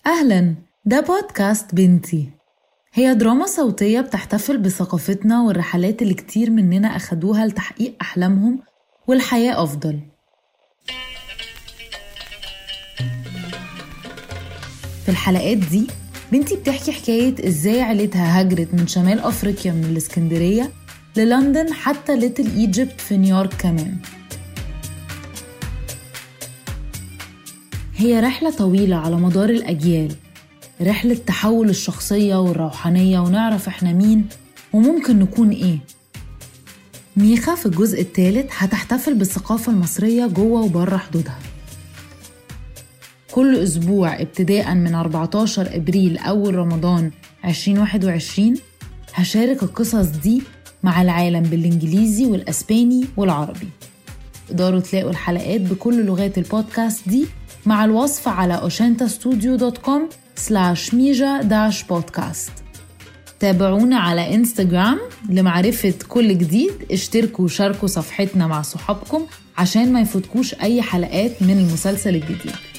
أهلا ده بودكاست بنتي هي دراما صوتية بتحتفل بثقافتنا والرحلات اللي كتير مننا أخدوها لتحقيق أحلامهم والحياة أفضل في الحلقات دي بنتي بتحكي حكاية إزاي عيلتها هاجرت من شمال أفريقيا من الإسكندرية للندن حتى ليتل إيجيبت في نيويورك كمان هي رحلة طويلة على مدار الأجيال رحلة تحول الشخصية والروحانية ونعرف إحنا مين وممكن نكون إيه ميخا في الجزء الثالث هتحتفل بالثقافة المصرية جوه وبره حدودها كل أسبوع ابتداء من 14 إبريل أول رمضان 2021 هشارك القصص دي مع العالم بالإنجليزي والأسباني والعربي تقدروا تلاقوا الحلقات بكل لغات البودكاست دي مع الوصف على oshentastudio.com سلاش ميجا داش بودكاست تابعونا على انستجرام لمعرفة كل جديد اشتركوا وشاركوا صفحتنا مع صحابكم عشان ما يفوتكوش أي حلقات من المسلسل الجديد